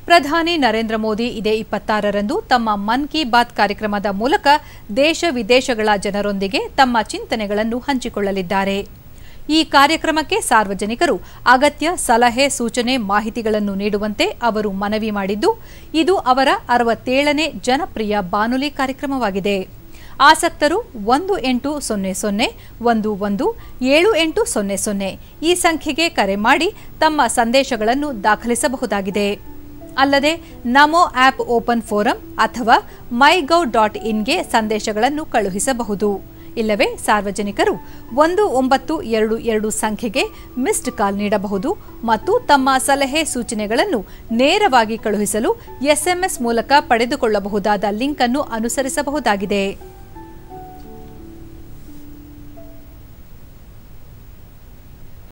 ಪ್ರಧಾನಿ ನರೇಂದ್ರ ಮೋದಿ ಇದೇ ಇಪ್ಪತ್ತಾರರಂದು ತಮ್ಮ ಮನ್ ಕಿ ಬಾತ್ ಕಾರ್ಯಕ್ರಮದ ಮೂಲಕ ದೇಶ ವಿದೇಶಗಳ ಜನರೊಂದಿಗೆ ತಮ್ಮ ಚಿಂತನೆಗಳನ್ನು ಹಂಚಿಕೊಳ್ಳಲಿದ್ದಾರೆ ಈ ಕಾರ್ಯಕ್ರಮಕ್ಕೆ ಸಾರ್ವಜನಿಕರು ಅಗತ್ಯ ಸಲಹೆ ಸೂಚನೆ ಮಾಹಿತಿಗಳನ್ನು ನೀಡುವಂತೆ ಅವರು ಮನವಿ ಮಾಡಿದ್ದು ಇದು ಅವರ ಅರವತ್ತೇಳನೇ ಜನಪ್ರಿಯ ಬಾನುಲಿ ಕಾರ್ಯಕ್ರಮವಾಗಿದೆ ಆಸಕ್ತರು ಒಂದು ಎಂಟು ಸೊನ್ನೆ ಸೊನ್ನೆ ಒಂದು ಒಂದು ಏಳು ಎಂಟು ಸೊನ್ನೆ ಸೊನ್ನೆ ಈ ಸಂಖ್ಯೆಗೆ ಕರೆ ಮಾಡಿ ತಮ್ಮ ಸಂದೇಶಗಳನ್ನು ದಾಖಲಿಸಬಹುದಾಗಿದೆ ಅಲ್ಲದೆ ನಮೋ ಆಪ್ ಓಪನ್ ಫೋರಂ ಅಥವಾ ಮೈ ಗೌ ಡಾಟ್ ಇನ್ಗೆ ಸಂದೇಶಗಳನ್ನು ಕಳುಹಿಸಬಹುದು ಇಲ್ಲವೇ ಸಾರ್ವಜನಿಕರು ಒಂದು ಒಂಬತ್ತು ಎರಡು ಎರಡು ಸಂಖ್ಯೆಗೆ ಮಿಸ್ಡ್ ಕಾಲ್ ನೀಡಬಹುದು ಮತ್ತು ತಮ್ಮ ಸಲಹೆ ಸೂಚನೆಗಳನ್ನು ನೇರವಾಗಿ ಕಳುಹಿಸಲು ಎಸ್ಎಂಎಸ್ ಮೂಲಕ ಪಡೆದುಕೊಳ್ಳಬಹುದಾದ ಲಿಂಕ್ ಅನ್ನು ಅನುಸರಿಸಬಹುದಾಗಿದೆ